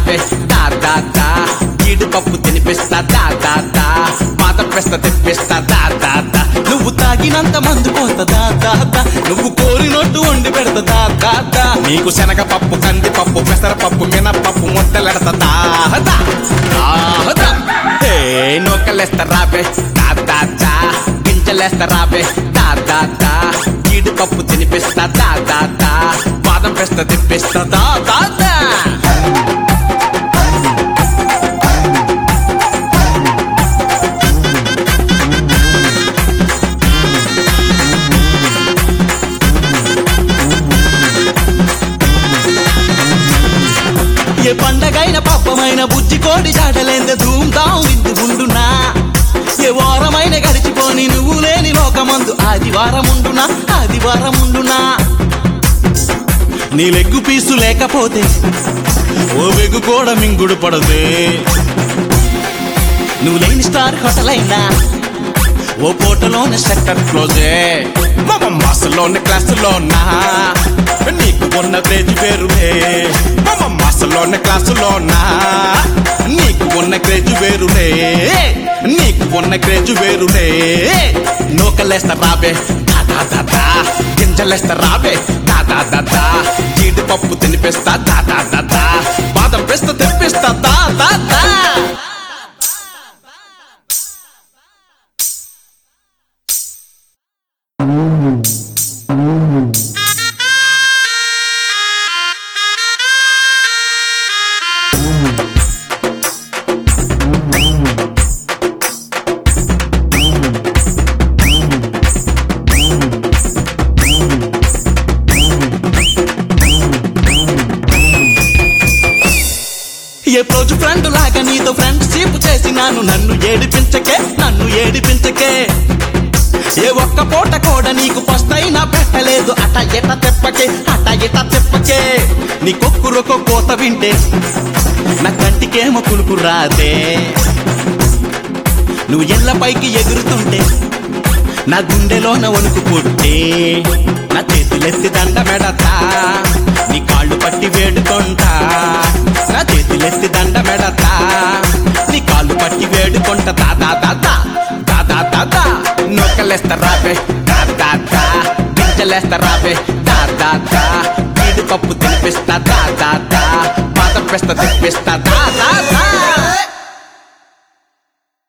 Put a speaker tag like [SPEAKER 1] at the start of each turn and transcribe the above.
[SPEAKER 1] రావే దా దా దా ఈడు పప్పు తినిపిస్తా దా దా దా పాత పెస్త తెప్పిస్తా దా దా దా నువ్వు తాగినంత మందు పోత దా దా దా నువ్వు కోరినట్టు వండి పెడతా దా దా దా నీకు శనగ పప్పు కంది పప్పు పెసర పప్పు మినపప్పు ముద్దలెడతా దా దా దా దా హే నొక్కలేస్తా రావే దా దా దా గింజలేస్తా రావే దా దా దా ఈడు పప్పు తినిపిస్తా దా దా దా బాదం పెస్త తిప్పిస్తా దా దా దా ఏ పండగైన పప్పమైన బుజ్జి కోడి జాడలేంద ధూమ్ధాం విందు ఉండునా ఏ వారమైన గడిచిపోని నువ్వు లేని లోకమందు ఆదివారం ఉండునా ఆదివారం ఉండునా నీ లెగ్గు పీసు లేకపోతే ఓ వెగ్గు కూడా మింగుడు పడదే నువ్వు లేని స్టార్ హోటల్ అయినా ఓ పూటలోనే సెక్టర్ క్లోజే మమ మాసలోని క్లాసులోనా నీకు ఉన్న క్రేజ్ వేరులే మమ మాసలోని క్లాసులోనా నీకు ఉన్న క్రేజ్ వేరులే నీకు ఉన్న క్రేజ్ వేరులే నూకలేస్తా రావే దాదా దాదా గింజలేస్తా రావే దాదా దాదా జీడిపప్పు తినిపిస్తా దాదా దాదా బాదం పిస్త తెప్పిస్తా దాదా దా ఏ రోజు ఫ్రెండ్ లాగా నీతో ఫ్రెండ్షిప్ చేసినాను నన్ను ఏడిపించకే నన్ను ఏడిపించకే ఏ ఒక్క పూట కూడా నీకు పస్తైనా పెట్టలేదు అట ఎట తెప్పకే అట ఎట తెప్పకే నీ కొక్కురొక కోత వింటే నా కంటికేమో కులుకు రాదే నువ్వు ఎల్ల పైకి ఎగురుతుంటే నా గుండెలోన వణుకు పుట్టి నా చేతులెత్తి దండ మెడతా నీ కాళ్ళు పట్టి వేడుకుంటా నా చేతులెత్తి దండ మెడతా నీ కాళ్ళు పట్టి వేడుకుంటా దాదా దాదా దాదా దాదా నొక్కలేస్తా రావే దాదా దా గింజలేస్తా రావే దాదా దా పప్పు తినిపిస్తా దాదా దా పాత పెస్త తిప్పిస్తా దాదా దా